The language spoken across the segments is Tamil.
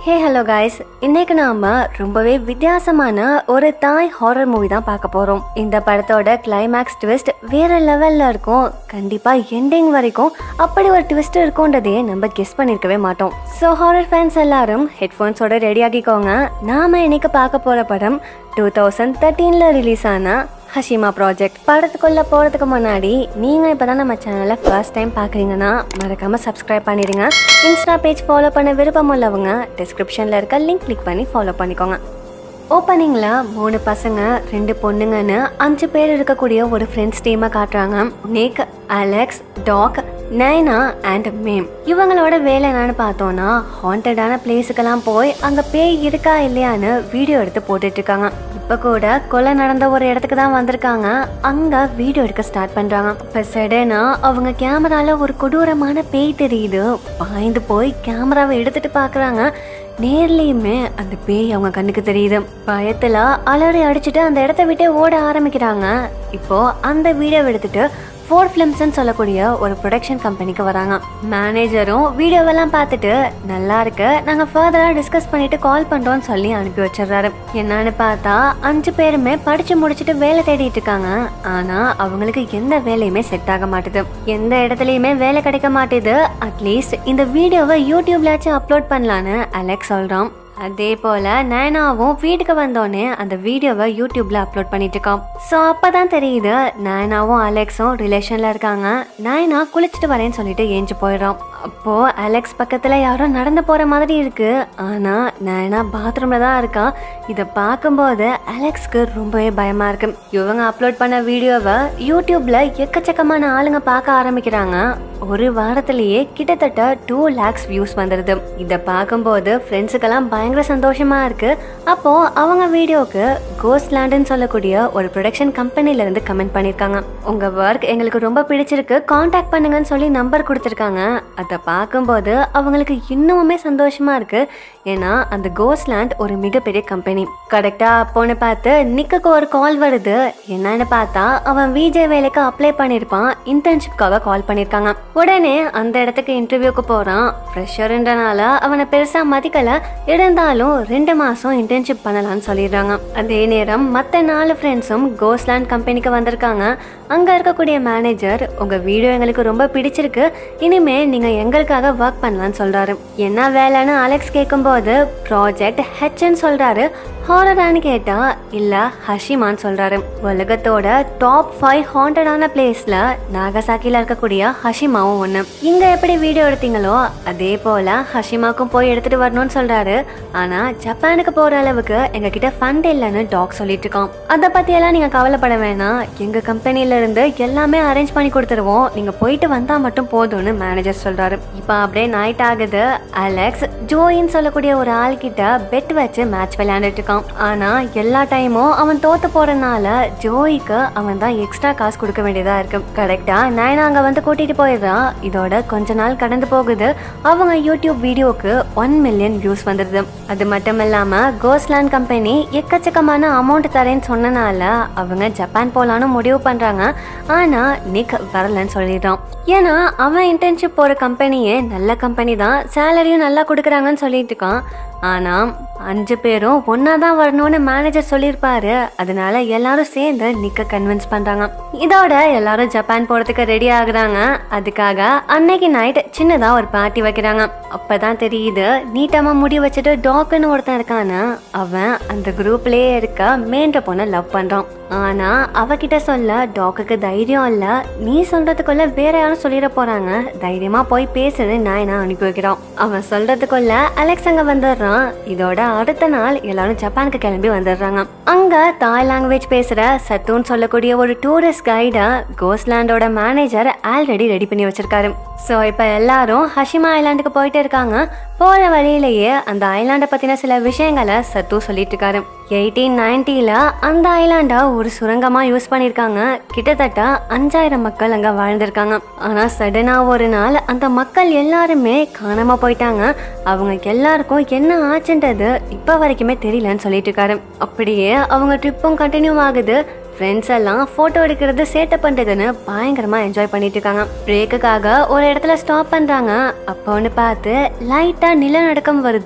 ஹே ஹலோ காய்ஸ் இன்னைக்கு நாம ரொம்பவே வித்தியாசமான ஒரு தாய் ஹாரர் மூவி தான் பார்க்க போறோம் இந்த படத்தோட கிளைமேக்ஸ் ட்விஸ்ட் வேற லெவல்ல இருக்கும் கண்டிப்பா எண்டிங் வரைக்கும் அப்படி ஒரு ட்விஸ்ட் இருக்கும்ன்றதையே நம்ம கெஸ் பண்ணிருக்கவே மாட்டோம் ஸோ ஹாரர் ஃபேன்ஸ் எல்லாரும் ஹெட்ஃபோன்ஸோட ரெடி ஆகிக்கோங்க நாம இன்னைக்கு பார்க்க போற படம் டூ தௌசண்ட் தேர்ட்டீன்ல ரிலீஸ் ஆன ஹஷிமா ப்ராஜெக்ட் படத்துக்குள்ள போறதுக்கு முன்னாடி நீங்க இப்பதான் நம்ம சேனலை ஃபர்ஸ்ட் டைம் பாக்குறீங்கன்னா மறக்காம சப்ஸ்கிரைப் பண்ணிடுங்க இன்ஸ்டா பேஜ் ஃபாலோ பண்ண விருப்பம் உள்ளவங்க டிஸ்கிரிப்ஷன்ல இருக்க லிங்க் கிளிக் பண்ணி ஃபாலோ பண்ணிக்கோங்க ஓப்பனிங்ல மூணு பசங்க ரெண்டு பொண்ணுங்கன்னு அஞ்சு பேர் இருக்கக்கூடிய ஒரு ஃப்ரெண்ட்ஸ் டீமை காட்டுறாங்க நிக் அலெக்ஸ் டாக் நைனா அண்ட் மேம் இவங்களோட வேலை என்னன்னு பார்த்தோம்னா ஹாண்டடான பிளேஸுக்கெல்லாம் போய் அங்க பேய் இருக்கா இல்லையான்னு வீடியோ எடுத்து போட்டுட்டு இருக்காங்க இப்ப கூட கொலை நடந்த ஒரு இடத்துக்கு தான் வந்திருக்காங்க அங்க வீடியோ எடுக்க ஸ்டார்ட் பண்றாங்க இப்ப சடனா அவங்க கேமரால ஒரு கொடூரமான பேய் தெரியுது பாய்ந்து போய் கேமராவை எடுத்துட்டு பாக்குறாங்க நேர்லயுமே அந்த பேய் அவங்க கண்ணுக்கு தெரியுது பயத்துல அலறி அடிச்சுட்டு அந்த இடத்த விட்டே ஓட ஆரம்பிக்கிறாங்க இப்போ அந்த வீடியோ எடுத்துட்டு ஃபோர் ஃபிலிம்ஸ்னு சொல்லக்கூடிய ஒரு ப்ரொடக்ஷன் கம்பெனிக்கு வராங்க மேனேஜரும் வீடியோவெல்லாம் பார்த்துட்டு நல்லா இருக்கு நாங்கள் ஃபர்தராக டிஸ்கஸ் பண்ணிட்டு கால் பண்ணுறோம்னு சொல்லி அனுப்பி வச்சிடுறாரு என்னன்னு பார்த்தா அஞ்சு பேருமே படிச்சு முடிச்சுட்டு வேலை தேடிட்டு இருக்காங்க ஆனால் அவங்களுக்கு எந்த வேலையுமே செட் ஆக மாட்டுது எந்த இடத்துலையுமே வேலை கிடைக்க மாட்டேது அட்லீஸ்ட் இந்த வீடியோவை யூடியூப்லாச்சும் அப்லோட் பண்ணலான்னு அலெக்ஸ் சொல்கிறான் அதே போல நயனாவும் வீட்டுக்கு வந்தோடனே அந்த வீடியோவை யூடியூப்ல அப்லோட் பண்ணிட்டு இருக்கான் ஸோ அப்பதான் தெரியுது நயனாவும் அலெக்ஸும் ரிலேஷன்ல இருக்காங்க நயனா குளிச்சுட்டு வரேன்னு சொல்லிட்டு ஏஞ்சு போயிடுறான் அப்போ அலெக்ஸ் பக்கத்துல யாரோ நடந்து போற மாதிரி இருக்கு ஆனா நயனா பாத்ரூம்ல தான் இருக்கா இதை பார்க்கும்போது அலெக்ஸ்க்கு ரொம்பவே பயமா இருக்கு இவங்க அப்லோட் பண்ண வீடியோவை யூடியூப்ல எக்கச்சக்கமான ஆளுங்க பார்க்க ஆரம்பிக்கிறாங்க ஒரு வாரத்திலேயே கிட்டத்தட்ட டூ லேக்ஸ் வியூஸ் வந்துடுது இதை பார்க்கும்போது ஃப்ரெண்ட்ஸுக்கெல்லாம் பயங்கர சந்தோஷமா இருக்கு அப்போ அவங்க வீடியோக்கு கோஸ்ட் லேண்டுன்னு சொல்லக்கூடிய ஒரு ப்ரொடக்ஷன் கம்பெனில இருந்து கமெண்ட் பண்ணிருக்காங்க உங்க ஒர்க் எங்களுக்கு ரொம்ப பிடிச்சிருக்கு காண்டாக்ட் பண்ணுங்கன்னு சொல்லி நம்பர் கொடுத்துருக்காங்க அதை பார்க்கும்போது அவங்களுக்கு இன்னுமே சந்தோஷமா இருக்கு ஏன்னா அந்த கோஸ்ட் லேண்ட் ஒரு மிகப்பெரிய கம்பெனி கரெக்டா அப்போன்னு பார்த்து நிக்குக்கு ஒரு கால் வருது என்னன்னு பார்த்தா அவன் விஜய் வேலைக்கு அப்ளை பண்ணியிருப்பான் இன்டர்ன்ஷிப்காக கால் பண்ணியிருக்காங்க உடனே அந்த இடத்துக்கு இன்டர்வியூக்கு போறான் ஃப்ரெஷர்ன்றனால அவனை பெருசா மதிக்கல இருந்தாலும் ரெண்டு மாசம் இன்டர்ன்ஷிப் பண்ணலாம்னு சொல்லிடுறாங்க அதே நேரம் மற்ற நாலு ஃப்ரெண்ட்ஸும் கோஸ்லாண்ட் கம்பெனிக்கு வந்திருக்காங்க அங்க இருக்கக்கூடிய மேனேஜர் உங்க வீடியோ எங்களுக்கு ரொம்ப பிடிச்சிருக்கு இனிமே நீங்க எங்களுக்காக ஒர்க் பண்ணலாம்னு சொல்றாரு என்ன வேலைன்னு அலெக்ஸ் கேட்கும்போது ப்ராஜெக்ட் ஹெச்ன்னு சொல்றாரு ஹாரரான்னு கேட்டா இல்ல ஹஷிமான்னு சொல்றாரு உலகத்தோட டாப் ஃபைவ் ஹாண்டடான பிளேஸ்ல நாகசாக்கில இருக்கக்கூடிய ஹஷிமாவும் ஒண்ணு இங்க எப்படி வீடியோ எடுத்தீங்களோ அதே போல ஹஷிமாக்கும் போய் எடுத்துட்டு வரணும்னு சொல்றாரு ஆனா ஜப்பானுக்கு போற அளவுக்கு எங்க கிட்ட ஃபண்ட் இல்லைன்னு டாக் சொல்லிட்டு இருக்கோம் அதை பத்தி எல்லாம் நீங்க கவலைப்பட வேணாம் எங்க கம்பெனில இருந்து எல்லாமே அரேஞ்ச் பண்ணி கொடுத்துருவோம் நீங்க போயிட்டு வந்தா மட்டும் போதும்னு மேனேஜர் சொல்றாரு இப்போ அப்படியே நைட் ஆகுது அலெக்ஸ் ஜோயின்னு சொல்லக்கூடிய ஒரு ஆள் கிட்ட பெட் வச்சு மேட்ச் விளையாண்டுட்டு இருக்கான் ஆனா எல்லா டைமும் அவன் தோத்து போறதுனால ஜோய்க்கு அவன் தான் எக்ஸ்ட்ரா காசு கொடுக்க வேண்டியதா இருக்கு கரெக்டா நயனா அங்க வந்து கூட்டிட்டு போயிடுறான் இதோட கொஞ்ச நாள் கடந்து போகுது அவங்க யூடியூப் வீடியோக்கு ஒன் மில்லியன் வியூஸ் வந்துடுது அது மட்டும் இல்லாம கோஸ்லாண்ட் கம்பெனி எக்கச்சக்கமான அமௌண்ட் தரேன்னு சொன்னனால அவங்க ஜப்பான் போலான்னு முடிவு பண்றாங்க ஆனா நிக் வரலன்னு சொல்லிடுறான் ஏன்னா அவன் இன்டர்ன்ஷிப் போற கம்பெனியே நல்ல கம்பெனி தான் சேலரியும் நல்லா கொடுக்குறாங்கன்னு சொல்லிட்டு இருக்கான் ஆனா அஞ்சு பேரும் ஒன்னா தான் வரணும்னு மேனேஜர் சொல்லியிருப்பாரு அதனால எல்லாரும் சேர்ந்து நிக்க கன்வின்ஸ் பண்றாங்க இதோட எல்லாரும் ஜப்பான் போறதுக்கு ரெடி ஆகுறாங்க அதுக்காக அன்னைக்கு நைட் சின்னதா ஒரு பார்ட்டி வைக்கிறாங்க அப்பதான் தெரியுது நீட்டமா முடி வச்சுட்டு டாக்குன்னு ஒருத்தன் இருக்கான்னு அவன் அந்த குரூப்லயே இருக்க மேன்ற பொண்ணை லவ் பண்றான் ஆனா அவகிட்ட சொல்ல டாக்குக்கு தைரியம் இல்ல நீ சொல்றதுக்குள்ள வேற யாரும் சொல்லிட போறாங்க தைரியமா போய் பேசுன்னு நாயனா அனுப்பி வைக்கிறான் அவன் சொல்றதுக்குள்ள அலெக்ஸ் அங்க வந்துடுறான் இதோட அடுத்த நாள் எல்லாரும் ஜப்பானுக்கு கிளம்பி வந்துடுறாங்க அங்க தாய் லாங்குவேஜ் பேசுற சத்துன்னு சொல்லக்கூடிய ஒரு டூரிஸ்ட் கைட கோஸ்லாண்டோட மேனேஜர் ஆல்ரெடி ரெடி பண்ணி வச்சிருக்காரு ஸோ இப்போ எல்லாரும் ஹஷிமா ஐலாண்டுக்கு போயிட்டு இருக்காங்க போற வழியிலேயே அந்த ஐலாண்டை பத்தின சில விஷயங்களை சத்து சொல்லிட்டு இருக்காரு எயிட்டீன் நைன்டில அந்த ஐலாண்டை ஒரு சுரங்கமா யூஸ் பண்ணிருக்காங்க கிட்டத்தட்ட அஞ்சாயிரம் மக்கள் அங்க வாழ்ந்திருக்காங்க ஆனா சடனா ஒரு நாள் அந்த மக்கள் எல்லாருமே காணாம போயிட்டாங்க அவங்க எல்லாருக்கும் என்ன ஆச்சுன்றது இப்ப வரைக்குமே தெரியலன்னு சொல்லிட்டு இருக்காரு அப்படியே அவங்க ட்ரிப்பும் கண்டினியூ ஆகுது ஃப்ரெண்ட்ஸ் எல்லாம் ஃபோட்டோ எடுக்கிறது சேட்டை பண்ணுறதுன்னு பயங்கரமாக என்ஜாய் பண்ணிட்டு இருக்காங்க பிரேக்குக்காக ஒரு இடத்துல ஸ்டாப் பண்ணுறாங்க அப்போன்னு பார்த்து லைட்டாக நிலநடுக்கம் வருது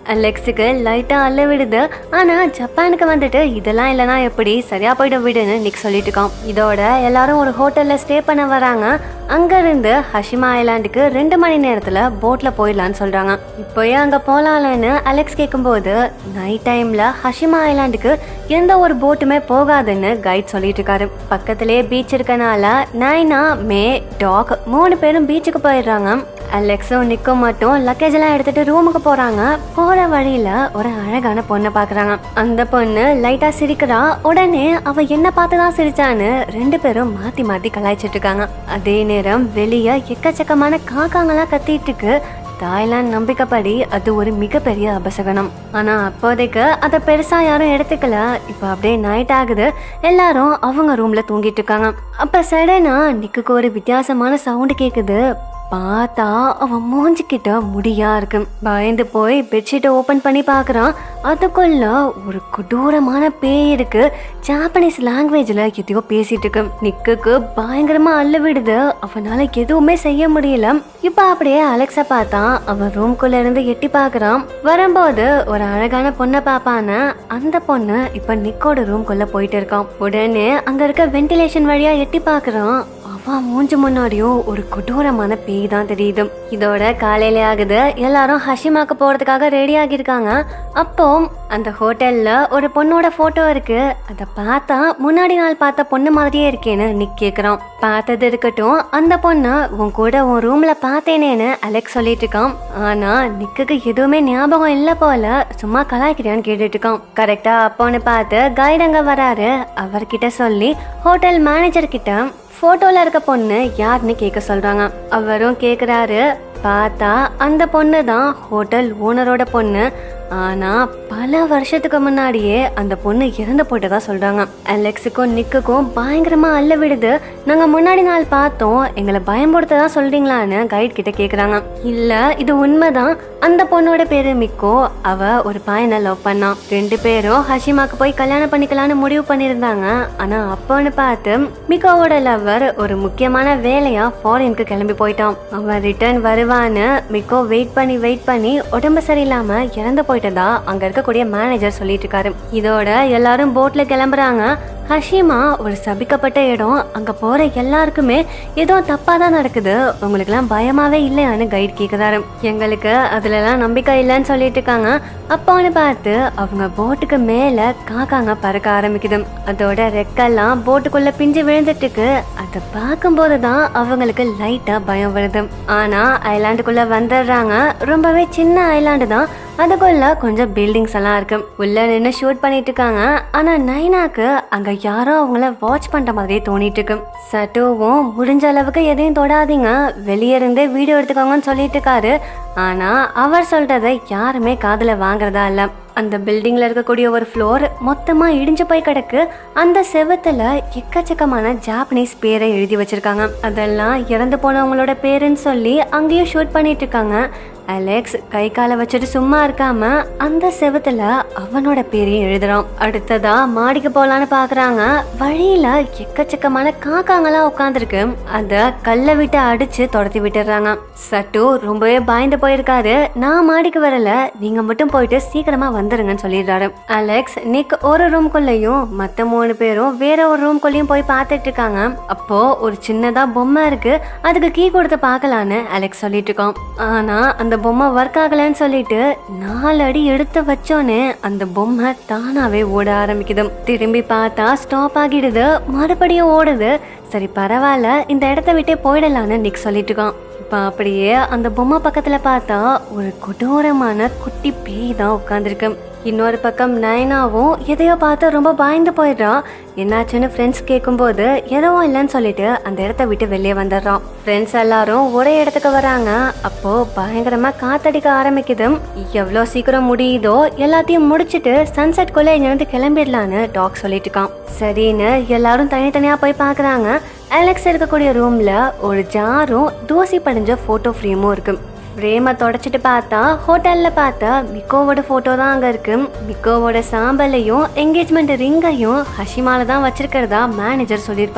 அலெக்ஸுக்கு லைட்டா அள்ள விடுது ஆனா ஜப்பானுக்கு வந்துட்டு இதெல்லாம் இல்லைனா எப்படி சரியா போயிடும் விடுன்னு நிக் சொல்லிட்டு இருக்கான் இதோட எல்லாரும் ஒரு ஹோட்டல்ல ஸ்டே பண்ண வராங்க அங்க இருந்து ஹஷிமா ஐலாண்டுக்கு ரெண்டு மணி நேரத்துல போட்ல போயிடலான்னு சொல்றாங்க இப்போயே அங்க போலாம்லன்னு அலெக்ஸ் கேட்கும்போது நைட் டைம்ல ஹஷிமா ஐலாண்டுக்கு எந்த ஒரு போட்டுமே போகாதுன்னு கைட் சொல்லிட்டு இருக்காரு பக்கத்திலே பீச் இருக்கனால நைனா மே டாக் மூணு பேரும் பீச்சுக்கு போயிடுறாங்க அலெக்ஸும் நிக்கும் மட்டும் லக்கேஜ் எல்லாம் எடுத்துட்டு ரூமுக்கு போறாங்க போற வழியில ஒரு அழகான பொண்ணை பாக்குறாங்க அந்த பொண்ணு லைட்டா சிரிக்கிறா உடனே அவ என்ன பார்த்துதான் சிரிச்சான்னு ரெண்டு பேரும் மாத்தி மாத்தி கலாய்ச்சிட்டு இருக்காங்க அதே நேரம் வெளிய எக்கச்சக்கமான காக்காங்கெல்லாம் கத்திட்டு இருக்கு தாய்லாந்து நம்பிக்கைப்படி அது ஒரு மிகப்பெரிய அபசகனம் ஆனா அப்போதைக்கு அதை பெருசா யாரும் எடுத்துக்கல இப்போ அப்படியே நைட் ஆகுது எல்லாரும் அவங்க ரூம்ல தூங்கிட்டு இருக்காங்க அப்ப சடனா நிக்குக்கு ஒரு வித்தியாசமான சவுண்டு கேக்குது பார்த்தா அவன் மூஞ்சிக்கிட்ட முடியா இருக்கு பயந்து போய் பெட்ஷீட்டை ஓபன் பண்ணி பார்க்கறான் அதுக்குள்ள ஒரு கொடூரமான பேய் இருக்கு ஜாப்பனீஸ் லாங்குவேஜ்ல எதையோ பேசிட்டு இருக்கு நிக்குக்கு பயங்கரமா அள்ள விடுது அவனால எதுவுமே செய்ய முடியல இப்ப அப்படியே அலெக்ஸா பார்த்தான் அவன் ரூம்குள்ள இருந்து எட்டி பார்க்கறான் வரும்போது ஒரு அழகான பொண்ணை பாப்பான அந்த பொண்ணு இப்ப நிக்கோட ரூம்குள்ள போயிட்டு இருக்கான் உடனே அங்க இருக்க வென்டிலேஷன் வழியா எட்டி பார்க்கறான் அவன் மூஞ்சி முன்னாடியும் ஒரு கொடூரமான பேய் தான் தெரியுது இதோட காலையில ஆகுது எல்லாரும் ஹஷிமாக்கு போறதுக்காக ரெடி ஆகியிருக்காங்க அப்போ அந்த ஹோட்டல்ல ஒரு பொண்ணோட போட்டோ இருக்கு அதை பார்த்தா முன்னாடி நாள் பார்த்த பொண்ணு மாதிரியே இருக்கேன்னு நிக் கேக்குறான் பார்த்தது இருக்கட்டும் அந்த பொண்ணு உன் கூட உன் ரூம்ல பார்த்தேனேன்னு அலெக்ஸ் சொல்லிட்டு இருக்கான் ஆனா நிக்குக்கு எதுவுமே ஞாபகம் இல்ல போல சும்மா கலாய்க்கிறியான்னு கேட்டுட்டு இருக்கான் கரெக்டா அப்போன்னு பார்த்து கைடு அங்க வராரு அவர்கிட்ட சொல்லி ஹோட்டல் மேனேஜர் கிட்ட போட்டோல இருக்க பொண்ணு யாருன்னு கேட்க சொல்றாங்க அவரும் கேக்குறாரு பார்த்தா அந்த பொண்ணு தான் ஹோட்டல் ஓனரோட பொண்ணு ஆனா பல வருஷத்துக்கு முன்னாடியே அந்த பொண்ணு இறந்து போட்டதா சொல்றாங்க அலெக்ஸுக்கும் நிக்குக்கும் பயங்கரமா அள்ள விடுது நாங்க முன்னாடி நாள் பார்த்தோம் எங்களை பயன்படுத்ததா சொல்றீங்களான்னு கைட் கிட்ட கேக்குறாங்க இல்ல இது உண்மைதான் அந்த பொண்ணோட பேரு மிக்கோ அவ ஒரு பையனை லவ் பண்ணான் ரெண்டு பேரும் ஹஷிமாக்கு போய் கல்யாணம் பண்ணிக்கலாம்னு முடிவு பண்ணியிருந்தாங்க ஆனா அப்போன்னு பார்த்து மிக்கோவோட லவ்வர் ஒரு முக்கியமான வேலையா ஃபாரினுக்கு கிளம்பி போயிட்டான் அவன் ரிட்டர்ன் வருவான்னு மிக்கோ வெயிட் பண்ணி வெயிட் பண்ணி உடம்பு சரியில்லாம இறந்து போயிட்டதா அங்க இருக்கக்கூடிய மேனேஜர் சொல்லிட்டு இருக்காரு இதோட எல்லாரும் போட்ல கிளம்புறாங்க ஹஷிமா ஒரு சபிக்கப்பட்ட இடம் அங்க போற எல்லாருக்குமே ஏதோ தப்பா தான் நடக்குது உங்களுக்குலாம் பயமாவே இல்லையான்னு கைட் கேக்குறாரு எங்களுக்கு அதுலலாம் நம்பிக்கை இல்லைன்னு சொல்லிட்டு இருக்காங்க அப்பான்னு பார்த்து அவங்க போட்டுக்கு மேல காக்காங்க பறக்க ஆரம்பிக்குது அதோட ரெக்கெல்லாம் போட்டுக்குள்ள பிஞ்சு விழுந்துட்டு இருக்கு அதை பார்க்கும்போது தான் அவங்களுக்கு லைட்டா பயம் வருது ஆனா ஐலாண்டுக்குள்ள வந்துடுறாங்க ரொம்பவே சின்ன ஐலாண்டு தான் அதுக்குள்ள கொஞ்சம் பில்டிங்ஸ் எல்லாம் இருக்கு உள்ள நின்று ஷூட் பண்ணிட்டு இருக்காங்க ஆனா நைனாக்கு அங்க யாரோ அவங்கள வாட்ச் பண்ற மாதிரியே தோணிட்டு இருக்கு சட்டுவும் முடிஞ்ச அளவுக்கு எதையும் தொடாதீங்க வெளியே இருந்தே வீடியோ எடுத்துக்கோங்கன்னு சொல்லிட்டு இருக்காரு ஆனா அவர் சொல்றதை யாருமே காதுல வாங்குறதா இல்ல அந்த பில்டிங்ல இருக்கக்கூடிய ஒரு ஃப்ளோர் மொத்தமா இடிஞ்சு போய் கிடக்கு அந்த செவத்துல எக்கச்சக்கமான ஜாப்பனீஸ் பேரை எழுதி வச்சிருக்காங்க அதெல்லாம் இறந்து போனவங்களோட பேருன்னு சொல்லி அங்கேயும் ஷூட் பண்ணிட்டு இருக்காங்க அலெக்ஸ் கை காலை வச்சுட்டு சும்மா இருக்காம அந்த செவத்துல அவனோட பேரையும் எழுதுறான் அடுத்ததா மாடிக்கு போலான்னு பாக்குறாங்க வழியில எக்கச்சக்கமான காக்காங்கெல்லாம் உட்காந்துருக்கு அத கல்லை விட்டு அடிச்சு துரத்தி விட்டுறாங்க சட்டு ரொம்பவே பயந்து போயிருக்காரு நான் மாடிக்கு வரல நீங்க மட்டும் போயிட்டு சீக்கிரமா வந்துருங்கன்னு சொல்லிடுறாரு அலெக்ஸ் நிக் ஒரு ரூம்குள்ளேயும் மத்த மூணு பேரும் வேற ஒரு ரூம்குள்ளேயும் போய் பார்த்துட்டு இருக்காங்க அப்போ ஒரு சின்னதா பொம்மை இருக்கு அதுக்கு கீ கொடுத்து பார்க்கலான்னு அலெக்ஸ் சொல்லிட்டு இருக்கான் ஆனா அந்த பொம்மை ஒர்க் ஆகலைன்னு சொல்லிட்டு நாலு அடி எடுத்து வச்சோன்னே அந்த பொம்மை தானாவே ஓட ஆரம்பிக்குது திரும்பி பார்த்தா ஸ்டாப் ஆகிடுது மறுபடியும் ஓடுது சரி பரவாயில்ல இந்த இடத்த விட்டே போயிடலான்னு நிக் சொல்லிட்டு இருக்கான் இப்போ அப்படியே அந்த பொம்மை பக்கத்துல பார்த்தா ஒரு கொடூரமான குட்டி பேய் தான் உட்காந்துருக்கு இன்னொரு பக்கம் நயனாவும் எதையோ பார்த்து ரொம்ப பயந்து போயிடுறான் என்னாச்சுன்னு ஃப்ரெண்ட்ஸ் கேட்கும்போது எதுவும் இல்லைன்னு சொல்லிட்டு அந்த இடத்த விட்டு வெளியே வந்துடுறான் ஃப்ரெண்ட்ஸ் எல்லாரும் ஒரே இடத்துக்கு வராங்க அப்போ பயங்கரமா காத்தடிக்க ஆரம்பிக்குது எவ்வளோ சீக்கிரம் முடியுதோ எல்லாத்தையும் முடிச்சிட்டு சன்செட்குள்ள இங்கிருந்து கிளம்பிடலான்னு டாக் சொல்லிட்டு இருக்கான் சரின்னு எல்லாரும் தனித்தனியா போய் பார்க்கறாங்க அலெக்ஸ் இருக்கக்கூடிய ரூம்ல ஒரு ஜாரும் தூசி படிஞ்ச போட்டோ ஃப்ரேமும் இருக்கு ஃப்ரேமை தொடச்சிட்டு பார்த்தா ஹோட்டல்ல பார்த்தா மிக்கோவோட போட்டோ தான் அங்க இருக்கு மிக்கோவோட சாம்பலையும் என்கேஜ்மெண்ட் ரிங்கையும் ஹஷிமால தான் வச்சிருக்கிறதா மேனேஜர் சொல்லியிருப்பாரு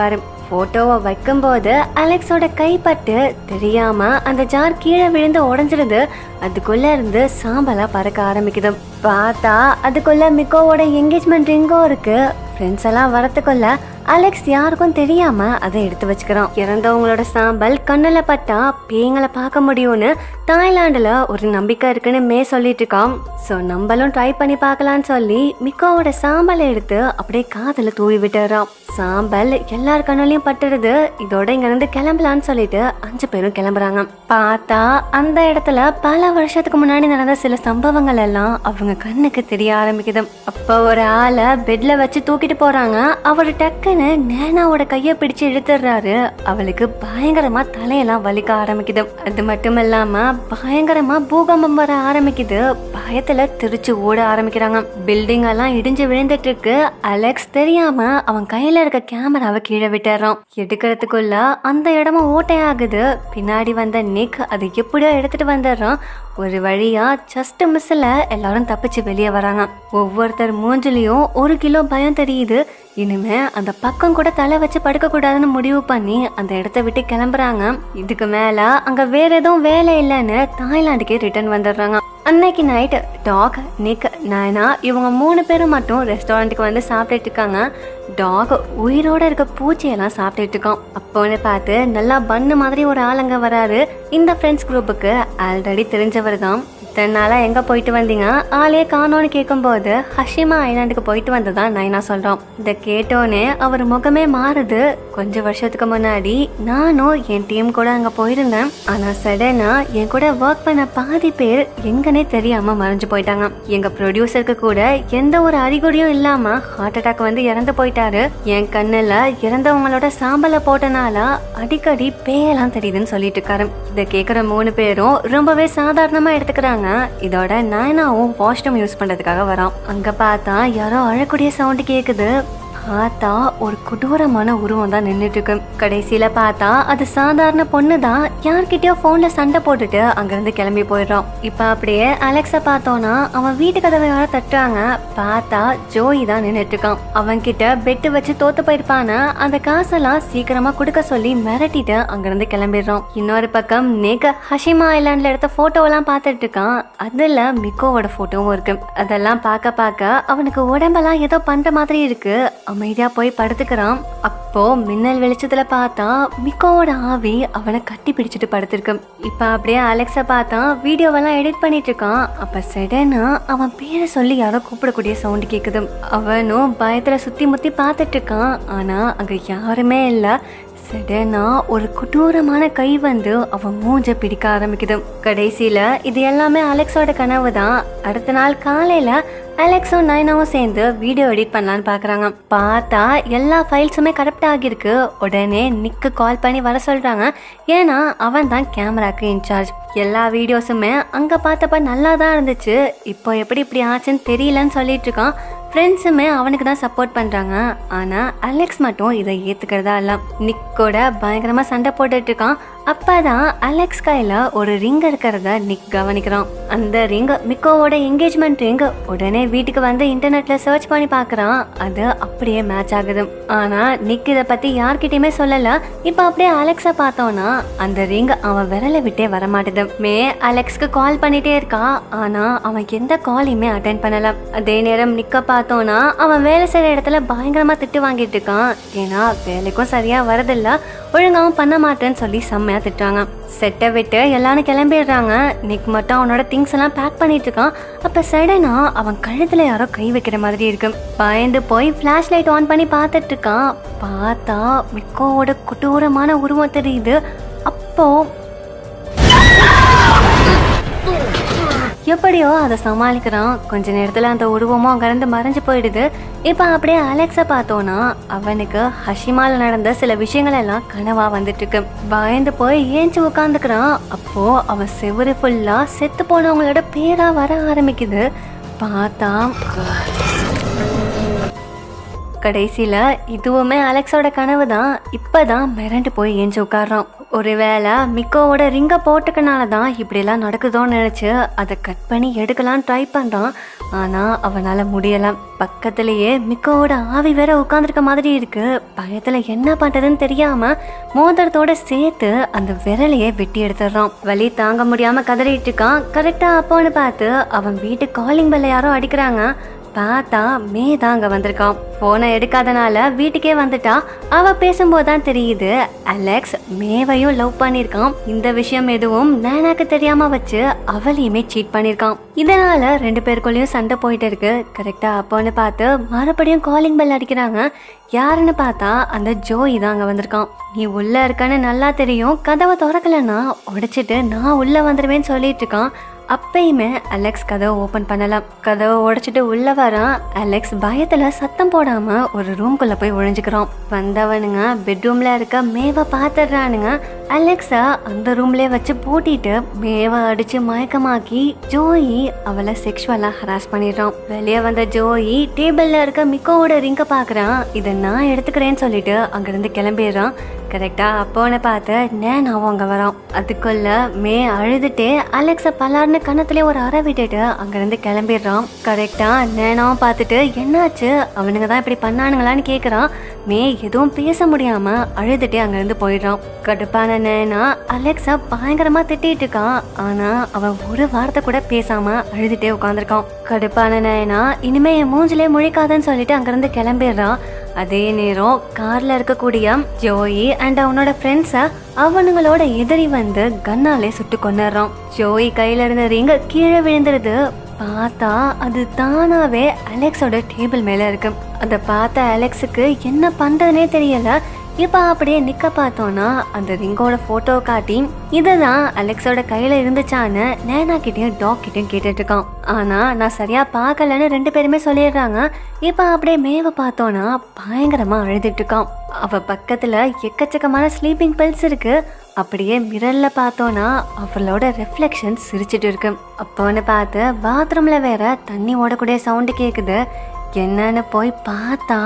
போட்டோவை வைக்கும்போது அலெக்ஸோட கைப்பட்டு தெரியாம அந்த ஜார் கீழே விழுந்து உடைஞ்சிருது அதுக்குள்ள இருந்து சாம்பலா பறக்க ஆரம்பிக்குது பார்த்தா அதுக்குள்ள மிக்கோவோட என்கேஜ்மெண்ட் ரிங்கும் இருக்கு ஃப்ரெண்ட்ஸ் எல்லாம் வரத்துக்குள்ள அலெக்ஸ் யாருக்கும் தெரியாம அதை எடுத்து வச்சுக்கிறான் இறந்தவங்களோட சாம்பல் கண்ணுல பட்டா பேய்களை பார்க்க முடியும்னு தாய்லாந்துல ஒரு நம்பிக்கை இருக்குன்னு மே சொல்லிட்டு இருக்கான் ஸோ நம்மளும் ட்ரை பண்ணி பார்க்கலான்னு சொல்லி மிக்கோவோட சாம்பலை எடுத்து அப்படியே காதுல தூவி விட்டுறான் சாம்பல் எல்லார் கண்ணுலயும் பட்டுடுது இதோட இங்க இருந்து கிளம்பலான்னு சொல்லிட்டு அஞ்சு பேரும் கிளம்புறாங்க பார்த்தா அந்த இடத்துல பல வருஷத்துக்கு முன்னாடி நடந்த சில சம்பவங்கள் எல்லாம் அவங்க கண்ணுக்கு தெரிய ஆரம்பிக்குது அப்ப ஒரு ஆளை பெட்ல வச்சு தூக்கிட்டு போறாங்க அவர் டக்குன்னு நேனாவோட கைய பிடிச்சு இழுத்துடுறாரு அவளுக்கு பயங்கரமா தலையெல்லாம் வலிக்க ஆரம்பிக்குது அது மட்டும் இல்லாம பயங்கரமா பூகம்பம் வர ஆரம்பிக்குது பயத்துல திருச்சு ஓட ஆரம்பிக்கிறாங்க பில்டிங் எல்லாம் இடிஞ்சு விழுந்துட்டு இருக்கு அலெக்ஸ் தெரியாம அவன் கையில இருக்க கேமராவை கீழே விட்டுறான் எடுக்கிறதுக்குள்ள அந்த இடமும் ஓட்டையாகுது பின்னாடி வந்த நிக் அது எப்படியோ எடுத்துட்டு வந்துடுறான் ஒரு வழியா ஜஸ்ட் மிஸ்ல எல்லாரும் தப்பிச்சு வெளியே வராங்க ஒவ்வொருத்தர் மூஞ்சிலையும் ஒரு கிலோ பயம் தெரியுது இனிமே அந்த பக்கம் கூட தலை வச்சு படுக்க கூடாதுன்னு முடிவு பண்ணி அந்த இடத்த விட்டு கிளம்புறாங்க இதுக்கு மேல அங்க வேற எதுவும் வேலை இல்லைன்னு தாய்லாந்துக்கே ரிட்டர்ன் வந்துடுறாங்க அன்னைக்கு நைட் டாக் நிக் நானா இவங்க மூணு பேரும் மட்டும் ரெஸ்டாரண்ட்டுக்கு வந்து சாப்பிட்டுட்டு இருக்காங்க டாக் உயிரோட இருக்க பூச்சியெல்லாம் சாப்பிட்டுட்டு இருக்கோம் அப்போன்னு பார்த்து நல்லா பண்ணு மாதிரி ஒரு ஆள் அங்க வராரு இந்த ஃப்ரெண்ட்ஸ் குரூப்புக்கு ஆல்ரெடி தெரிஞ்சவர் தான் இத்தனை நாளா எங்க போயிட்டு வந்தீங்க ஆளே காணோன்னு கேட்கும்போது ஹஷிமா ஐலாண்டுக்கு போயிட்டு வந்ததா நைனா சொல்றோம் இதை கேட்டோன்னே அவர் முகமே மாறுது கொஞ்ச வருஷத்துக்கு முன்னாடி நானும் என் டீம் கூட அங்க போயிருந்தேன் ஆனா சடனா என் கூட ஒர்க் பண்ண பாதி பேர் எங்கனே தெரியாம மறைஞ்சு போயிட்டாங்க எங்க ப்ரொடியூசருக்கு கூட எந்த ஒரு அறிகுறியும் இல்லாம ஹார்ட் அட்டாக் வந்து இறந்து போயிட்டாரு என் கண்ணுல இறந்தவங்களோட சாம்பலை போட்டனால அடிக்கடி பேயெல்லாம் தெரியுதுன்னு சொல்லிட்டு இருக்காரு இதை கேக்குற மூணு பேரும் ரொம்பவே சாதாரணமா எடுத்துக்கிறாங்க இதோட நயனாவும் வாஷ்ரூம் யூஸ் பண்றதுக்காக வரான் அங்க பார்த்தா யாரோ அழக்கூடிய சவுண்ட் கேக்குது பார்த்தா ஒரு கொடூரமான உருவம் தான் நின்றுட்டு இருக்கு கடைசியில பார்த்தா அது சாதாரண பொண்ணு தான் யார்கிட்டயோ போன்ல சண்டை போட்டுட்டு அங்கிருந்து கிளம்பி போயிடுறான் இப்ப அப்படியே அலெக்ஸ பார்த்தோன்னா அவன் வீட்டு கதவை யாரோ தட்டுறாங்க பார்த்தா ஜோயி தான் நின்றுட்டு இருக்கான் அவன் கிட்ட பெட்டு வச்சு தோத்து போயிருப்பான அந்த காசெல்லாம் சீக்கிரமா கொடுக்க சொல்லி மிரட்டிட்டு அங்கிருந்து கிளம்பிடுறான் இன்னொரு பக்கம் நேக ஹஷிமா ஐலாண்ட்ல எடுத்த போட்டோவெல்லாம் பார்த்துட்டு இருக்கான் அதுல மிக்கோவோட போட்டோவும் இருக்கு அதெல்லாம் பார்க்க பார்க்க அவனுக்கு உடம்பெல்லாம் ஏதோ பண்ற மாதிரி இருக்கு அமைதியா போய் படுத்துக்கிறான் அப்போ மின்னல் வெளிச்சத்துல பார்த்தா மிக்கோவோட ஆவி அவனை கட்டி பிடிச்சிட்டு படுத்திருக்கு இப்ப அப்படியே அலெக்ஸ பார்த்தா வீடியோவெல்லாம் எடிட் பண்ணிட்டு இருக்கான் அப்ப சடனா அவன் பேரை சொல்லி யாரோ கூப்பிடக்கூடிய சவுண்ட் கேக்குது அவனும் பயத்துல சுத்தி முத்தி பார்த்துட்டு இருக்கான் ஆனா அங்க யாருமே இல்ல சடனா ஒரு கொடூரமான கை வந்து அவன் மூஞ்ச பிடிக்க ஆரம்பிக்குது கடைசியில இது எல்லாமே அலெக்ஸோட கனவு தான் அடுத்த நாள் காலையில அலெக்ஸும் நைனாவும் சேர்ந்து வீடியோ எடிட் பண்ணலான்னு பார்க்குறாங்க பார்த்தா எல்லா ஃபைல்ஸுமே கரெக்ட் ஆகியிருக்கு உடனே நிக்கு கால் பண்ணி வர சொல்கிறாங்க ஏன்னா அவன் தான் கேமராக்கு இன்சார்ஜ் எல்லா வீடியோஸுமே அங்கே பார்த்தப்ப நல்லா தான் இருந்துச்சு இப்போ எப்படி இப்படி ஆச்சுன்னு தெரியலன்னு சொல்லிட்டு இருக்கான் ஃப்ரெண்ட்ஸுமே அவனுக்கு தான் சப்போர்ட் பண்ணுறாங்க ஆனால் அலெக்ஸ் மட்டும் இதை ஏற்றுக்கிறதா இல்லை நிக்கோட பயங்கரமாக சண்டை போட்டுட்டு இருக்கான் அப்பதான் அலெக்ஸ் கையில ஒரு ரிங் இருக்கிறத நிக் கவனிக்கிறான் அந்த ரிங் மிக்கோவோட என்கேஜ்மெண்ட் ரிங் உடனே வீட்டுக்கு வந்து இன்டர்நெட்ல சர்ச் பண்ணி பார்க்கறான் அது அப்படியே மேட்ச் ஆகுது ஆனா நிக் இத பத்தி யார்கிட்டயுமே சொல்லல இப்ப அப்படியே அலெக்ஸ பார்த்தோம்னா அந்த ரிங் அவன் விரலை விட்டே வர மாட்டுது மே அலெக்ஸ்க்கு கால் பண்ணிட்டே இருக்கான் ஆனா அவன் எந்த காலையுமே அட்டென்ட் பண்ணல அதே நேரம் நிக்க பார்த்தோம்னா அவன் வேலை செய்யற இடத்துல பயங்கரமா திட்டு வாங்கிட்டு இருக்கான் ஏன்னா வேலைக்கும் சரியா வரதில்ல ஒழுங்காவும் பண்ண மாட்டேன்னு சொல்லி செம்மையா திட்டுறாங்க செட்டை விட்டு எல்லாரும் கிளம்பிடுறாங்க நிக் மட்டும் அவனோட திங்ஸ் எல்லாம் பேக் பண்ணிட்டு இருக்கான் அப்ப சடனா அவன் கழுத்துல யாரோ கை வைக்கிற மாதிரி இருக்கு பயந்து போய் ஃபிளாஷ் லைட் ஆன் பண்ணி பார்த்துட்டு இருக்கான் பார்த்தா மிக்கோவோட கொடூரமான உருவம் தெரியுது அப்போ எப்படியோ அதை சமாளிக்கிறான் கொஞ்ச நேரத்துல அந்த உருவமும் அங்கிருந்து மறைஞ்சு போயிடுது இப்ப அப்படியே அலெக்ஸ பார்த்தோன்னா அவனுக்கு ஹஷிமால நடந்த சில விஷயங்கள் எல்லாம் கனவா வந்துட்டு இருக்கு பயந்து போய் ஏஞ்சி உட்காந்துக்கிறான் அப்போ அவன் செவுரு ஃபுல்லா செத்து போனவங்களோட பேரா வர ஆரம்பிக்குது பார்த்தா கடைசியில இதுவுமே அலெக்ஸோட கனவு தான் இப்பதான் மிரண்டு போய் ஏஞ்சி உட்கார்றான் ஒருவேளை மிக்கோவோட ரிங்கை போட்டுக்கனால தான் இப்படியெல்லாம் நடக்குதோன்னு நினைச்சு அதை கட் பண்ணி எடுக்கலாம்னு ட்ரை பண்றான் ஆனா அவனால முடியல பக்கத்திலேயே மிக்கோட ஆவி வேற உட்காந்துருக்க மாதிரி இருக்கு பயத்துல என்ன பண்றதுன்னு தெரியாம மோதிரத்தோட சேர்த்து அந்த விரலையே வெட்டி எடுத்துடுறான் வலி தாங்க முடியாம கதறிட்டு இருக்கான் கரெக்டா அப்போன்னு பார்த்து அவன் வீட்டு காலிங் பெல்ல யாரோ அடிக்கிறாங்க பார்த்தா மே தான் அங்க வந்திருக்கான் போனை எடுக்காதனால வீட்டுக்கே வந்துட்டா அவ பேசும்போது தான் தெரியுது அலெக்ஸ் மேவையும் லவ் பண்ணியிருக்கான் இந்த விஷயம் எதுவும் நேனாக்கு தெரியாம வச்சு அவளையுமே சீட் பண்ணியிருக்கான் இதனால ரெண்டு பேருக்குள்ளேயும் சண்டை போயிட்டு இருக்கு கரெக்டா அப்போன்னு பார்த்து மறுபடியும் காலிங் பெல் அடிக்கிறாங்க யாருன்னு பார்த்தா அந்த ஜோய் தான் அங்க வந்திருக்கான் நீ உள்ள இருக்கன்னு நல்லா தெரியும் கதவை திறக்கலன்னா உடைச்சிட்டு நான் உள்ள வந்துருவேன்னு சொல்லிட்டு இருக்கான் அப்பயுமே அலெக்ஸ் கதவை ஓப்பன் பண்ணலாம் கதவை உடைச்சிட்டு உள்ள வரான் அலெக்ஸ் பயத்துல சத்தம் போடாம ஒரு ரூம்குள்ள போய் ஒழிஞ்சுக்கிறான் வந்தவனுங்க பெட்ரூம்ல இருக்க மேவை பாத்துடுறானுங்க அலெக்ஸா அந்த ரூம்லயே வச்சு பூட்டிட்டு மேவை அடிச்சு மயக்கமாக்கி ஜோயி அவளை செக்ஷுவலா ஹராஸ் பண்ணிடுறான் வெளியே வந்த ஜோயி டேபிள்ல இருக்க மிக்கோவோட ரிங்க பாக்குறான் இதை நான் எடுத்துக்கிறேன்னு சொல்லிட்டு அங்கிருந்து கிளம்பிடுறான் கரெக்டா அப்போன்னு பார்த்து நேனாவும் அங்க வரான் அதுக்குள்ள மே அழுதுட்டே அலெக்ஸ பலார்னு கன்னத்திலே ஒரு அறை விட்டுட்டு அங்கிருந்து கிளம்பிடுறான் கரெக்டா நேனாவும் பார்த்துட்டு என்னாச்சு அவனுங்க தான் இப்படி பண்ணானுங்களான்னு கேக்குறான் மே எதுவும் பேச முடியாம அழுதுட்டே அங்கிருந்து போயிடுறான் கடுப்பான நேனா அலெக்ஸா பயங்கரமா திட்டிட்டு இருக்கான் ஆனா அவன் ஒரு வார்த்தை கூட பேசாம அழுதுட்டே உட்காந்துருக்கான் கடுப்பான நேனா இனிமே என் மூஞ்சிலே முழிக்காதன்னு சொல்லிட்டு அங்கிருந்து கிளம்பிடுறான் அதே நேரம் கார்ல இருக்கக்கூடிய ஜோயி அண்ட் அவனோட ஃப்ரெண்ட்ஸ அவனுங்களோட எதிரி வந்து கன்னாலே சுட்டு கொண்டுறான் ஜோயி கையில இருந்த ரிங்க கீழே விழுந்துருது பார்த்தா அது தானாவே அலெக்ஸோட டேபிள் மேல இருக்கு அதை பார்த்த அலெக்ஸுக்கு என்ன பண்றதுனே தெரியல இப்போ அப்படியே நிக்க பார்த்தோன்னா அந்த ரிங்கோட போட்டோ காட்டி இதுதான் அலெக்ஸோட கையில இருந்துச்சான்னு நேனா கிட்டயும் டாக் கிட்டயும் கேட்டுட்டு இருக்கான் ஆனா நான் சரியா பார்க்கலன்னு ரெண்டு பேருமே சொல்லிடுறாங்க இப்போ அப்படியே மேவ பார்த்தோன்னா பயங்கரமா அழுதுட்டு இருக்கான் அவ பக்கத்துல எக்கச்சக்கமான ஸ்லீப்பிங் பில்ஸ் இருக்கு அப்படியே மிரல்ல பார்த்தோன்னா அவளோட ரெஃப்ளெக்ஷன் சிரிச்சிட்டு இருக்கு அப்போன்னு பார்த்து பாத்ரூம்ல வேற தண்ணி ஓடக்கூடிய சவுண்டு கேக்குது என்னன்னு போய் பார்த்தா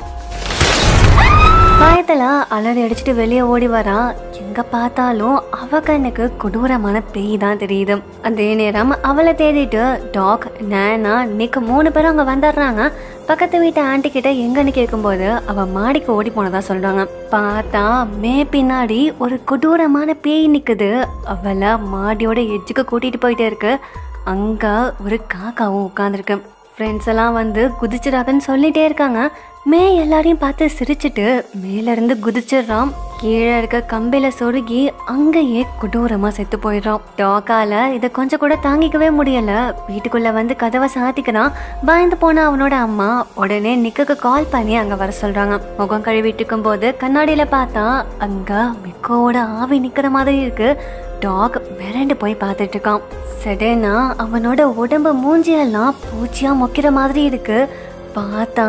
பயத்துல அலறி அடிச்சுட்டு வெளியே ஓடி வரா எங்க பார்த்தாலும் அவ கண்ணுக்கு கொடூரமான பேய் தான் தெரியுது அதே நேரம் அவளை தேடிட்டு டாக் நேனா நிக்கு மூணு பேரும் அங்க வந்துடுறாங்க பக்கத்து வீட்டு ஆண்டி கிட்ட எங்கன்னு கேட்கும்போது அவ மாடிக்கு ஓடி போனதா சொல்றாங்க பார்த்தா மே பின்னாடி ஒரு கொடூரமான பேய் நிக்குது அவளை மாடியோட எஜ்ஜுக்கு கூட்டிட்டு போயிட்டே இருக்கு அங்க ஒரு காக்காவும் உட்காந்துருக்கு ஃப்ரெண்ட்ஸ் எல்லாம் வந்து குதிச்சிடாதன்னு சொல்லிட்டே இருக்காங்க மே எல்லாரையும் பார்த்து சிரிச்சிட்டு மேல இருந்து குதிச்சிடுறான் கீழே இருக்க கம்பில சொருகி அங்கேயே கொடூரமா செத்து போயிடுறான் டாக்கால இதை கொஞ்சம் கூட தாங்கிக்கவே முடியல வீட்டுக்குள்ள வந்து கதவை சாத்திக்கிறான் பயந்து போன அவனோட அம்மா உடனே நிக்குக்கு கால் பண்ணி அங்க வர சொல்றாங்க முகம் கழுவிட்டு இருக்கும் போது கண்ணாடியில பார்த்தா அங்க மிக்கோட ஆவி நிக்கிற மாதிரி இருக்கு டாக் மிரண்டு போய் பார்த்துட்டு இருக்கான் சடனா அவனோட உடம்பு மூஞ்சியெல்லாம் பூச்சியா மொக்கிற மாதிரி இருக்கு பார்த்தா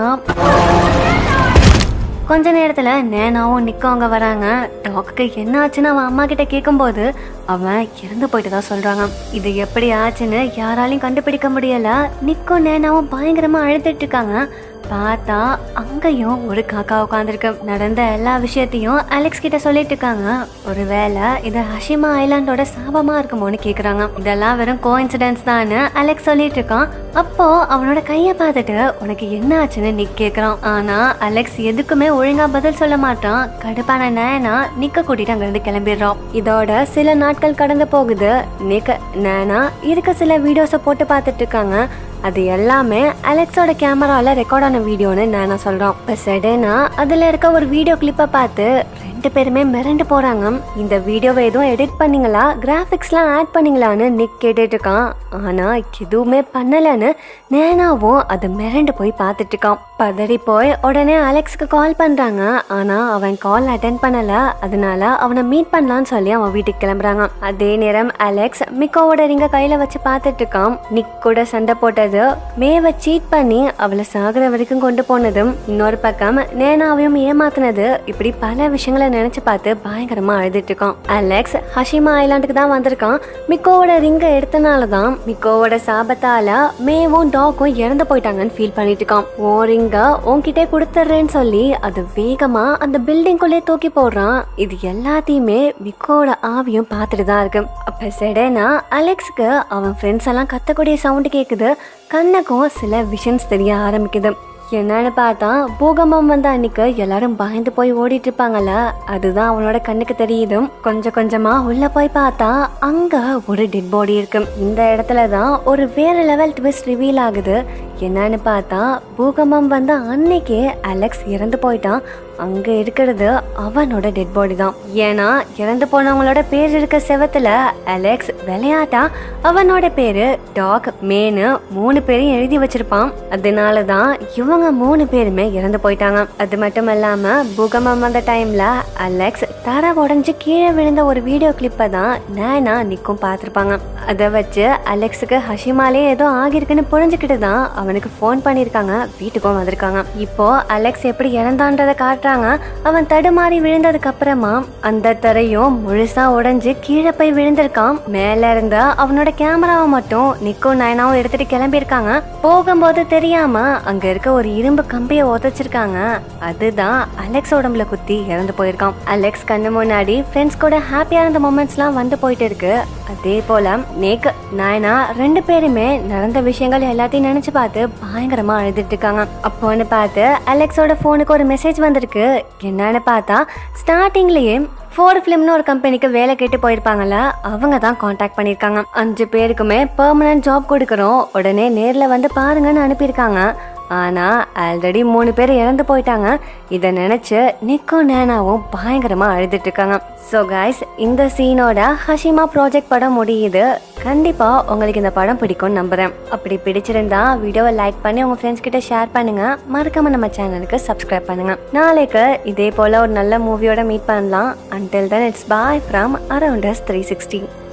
கொஞ்ச நேரத்துல நேனாவும் நிக்கும் அங்க வராங்க டாக்கு என்ன ஆச்சுன்னு அவன் அம்மா கிட்ட கேட்கும்போது அவன் இறந்து போயிட்டு தான் சொல்றாங்க இது எப்படி ஆச்சுன்னு யாராலையும் கண்டுபிடிக்க முடியல நிக்கும் நேனாவும் பயங்கரமா அழுதுட்டு இருக்காங்க பார்த்தா அங்கேயும் ஒரு காக்கா உட்காந்துருக்கு நடந்த எல்லா விஷயத்தையும் அலெக்ஸ் கிட்ட சொல்லிட்டு இருக்காங்க ஒருவேளை இது ஹஷிமா ஐலாண்டோட சாபமா இருக்குமோன்னு கேக்குறாங்க இதெல்லாம் வெறும் கோ இன்சிடென்ட்ஸ் தான் அலெக்ஸ் சொல்லிட்டு இருக்கான் அப்போ அவனோட கைய பார்த்துட்டு உனக்கு என்ன ஆச்சுன்னு நிக் கேக்குறான் ஆனா அலெக்ஸ் எதுக்குமே ஒழுங்கா பதில் சொல்ல மாட்டான் கடுப்பான நேனா நிக்க கூட்டிட்டு அங்கிருந்து கிளம்பிடுறான் இதோட சில நாட்கள் கடந்து போகுது நிக் நேனா இருக்க சில வீடியோஸை போட்டு பார்த்துட்டு இருக்காங்க அது எல்லாமே அலெக்ஸோட கேமரால ரெக்கார்ட் ஆன வீடியோன்னு நானா சொல்றோம் இப்போ சடனா அதுல இருக்க ஒரு வீடியோ கிளிப்பை பார்த்து ரெண்டு பேருமே மிரண்டு போறாங்க இந்த வீடியோவை எதுவும் எடிட் பண்ணீங்களா கிராஃபிக்ஸ்லாம் ஆட் பண்ணீங்களான்னு நிக் கேட்டுட்டு இருக்கான் ஆனா எதுவுமே பண்ணலன்னு நேனாவும் அது மிரண்டு போய் பார்த்துட்டு இருக்கான் பதறி போய் உடனே அலெக்ஸ்க்கு கால் பண்றாங்க ஆனா அவன் கால் அட்டன் பண்ணல அதனால அவனை மீட் பண்ணலாம்னு சொல்லி அவன் வீட்டுக்கு கிளம்புறாங்க அதே நேரம் அலெக்ஸ் மிக்கோவோட ரிங்க கையில வச்சு பார்த்துட்டு இருக்கான் நிக் கூட சண்டை போட்டது மேவை சீட் பண்ணி அவளை சாகுற வரைக்கும் கொண்டு போனதும் இன்னொரு பக்கம் நேனாவையும் ஏமாத்துனது இப்படி பல விஷயங்களை நினைச்சு பார்த்து பயங்கரமா அழுதுட்டு இருக்கான் அலெக்ஸ் ஹஷிமா ஐலாண்டுக்கு தான் வந்திருக்கான் மிக்கோவோட ரிங்கை எடுத்தனால தான் மிக்கோவோட சாபத்தால மேவும் டாக்கும் இறந்து போயிட்டாங்கன்னு ஃபீல் பண்ணிட்டு இருக்கான் ஓ ரிங்க உன்கிட்டே கொடுத்துட்றேன்னு சொல்லி அது வேகமா அந்த பில்டிங்குள்ளே தூக்கி போடுறான் இது எல்லாத்தையுமே மிக்கோவோட ஆவியும் பார்த்துட்டு தான் இருக்கு அப்ப செடனா அலெக்ஸ்க்கு அவன் ஃப்ரெண்ட்ஸ் எல்லாம் கத்தக்கூடிய சவுண்டு கேக்குது கண்ணுக்கும் சில விஷன்ஸ் தெரிய ஆரம்பிக்குது என்னன்னு பார்த்தா பூகம்பம் வந்த அன்னைக்கு எல்லாரும் பயந்து போய் ஓடிட்டு இருப்பாங்கல்ல அதுதான் அவனோட கண்ணுக்கு தெரியுது கொஞ்சம் கொஞ்சமா உள்ள போய் பார்த்தா அங்க ஒரு டெட் பாடி இருக்கு இந்த இடத்துல தான் ஒரு வேற லெவல் ட்விஸ்ட் ரிவீல் ஆகுது என்னன்னு பார்த்தா பூகம்பம் வந்த அன்னைக்கே அலெக்ஸ் இறந்து போயிட்டான் அங்க இருக்கிறது அவனோட டெட் பாடி தான் ஏன்னா இறந்து போனவங்களோட பேர் இருக்க செவத்துல அலெக்ஸ் விளையாட்டா அவனோட பேரு டாக் மேனு மூணு பேரையும் எழுதி வச்சிருப்பான் அதனால தான் இவங்க மூணு பேருமே இறந்து போயிட்டாங்க அது மட்டும் இல்லாம பூகம்பம் வந்த டைம்ல அலெக்ஸ் தர உடஞ்சு கீழே விழுந்த ஒரு வீடியோ கிளிப்பை தான் நேனா நிக்கும் பார்த்திருப்பாங்க அதை வச்சு அலெக்ஸுக்கு ஹஷிமாலே ஏதோ ஆகிருக்குன்னு புரிஞ்சுக்கிட்டு தான் அவனுக்கு ஃபோன் பண்ணியிருக்காங்க வீட்டுக்கும் வந்திருக்காங்க இப்போ அலெக்ஸ் எப்படி இறந்தான்றதை காட்டுறாங்க அவன் தடுமாறி விழுந்ததுக்கு அப்புறமா அந்த தரையும் முழுசா உடைஞ்சு கீழே போய் விழுந்திருக்கான் மேல இருந்த அவனோட கேமராவை மட்டும் நிக்கோ நயனாவும் எடுத்துட்டு கிளம்பியிருக்காங்க போகும்போது தெரியாம அங்க இருக்க ஒரு இரும்பு கம்பியை உதைச்சிருக்காங்க அதுதான் அலெக்ஸ் உடம்புல குத்தி இறந்து போயிருக்கான் அலெக்ஸ் கண்ணு முன்னாடி ஃப்ரெண்ட்ஸ் கூட ஹாப்பியா இருந்த மூமெண்ட்ஸ்லாம் வந்து போயிட்டு இருக்கு அதே போல நேக் நாயனா ரெண்டு பேருமே நடந்த விஷயங்கள் எல்லாத்தையும் நினைச்சு பார்த்து பயங்கரமா அழுதுட்டு இருக்காங்க அப்போன்னு பார்த்து அலெக்ஸோட ஃபோனுக்கு ஒரு மெசேஜ் வந்திருக்கு என்னன்னு பார்த்தா ஸ்டார்டிங்லயே ஃபோர் ஃபிலிம்னு ஒரு கம்பெனிக்கு வேலை கேட்டு போயிருப்பாங்கல்ல அவங்க தான் காண்டாக்ட் பண்ணியிருக்காங்க அஞ்சு பேருக்குமே பெர்மனன்ட் ஜாப் கொடுக்குறோம் உடனே நேரில் வந்து பாருங்கன்னு அனுப்பியிருக்காங்க ஆனால் ஆல்ரெடி மூணு பேர் இறந்து போயிட்டாங்க இதை நினச்சி நிக்கும் நேனாவும் பயங்கரமாக அழுதுட்டு இருக்காங்க ஸோ கைஸ் இந்த சீனோட ஹஷிமா ப்ராஜெக்ட் படம் முடியுது கண்டிப்பாக உங்களுக்கு இந்த படம் பிடிக்கும்னு நம்புகிறேன் அப்படி பிடிச்சிருந்தா வீடியோவை லைக் பண்ணி உங்கள் ஃப்ரெண்ட்ஸ் கிட்ட ஷேர் பண்ணுங்க மறக்காம நம்ம சேனலுக்கு சப்ஸ்கிரைப் பண்ணுங்க நாளைக்கு இதே போல் ஒரு நல்ல மூவியோட மீட் பண்ணலாம் until then it's bye from around us three sixty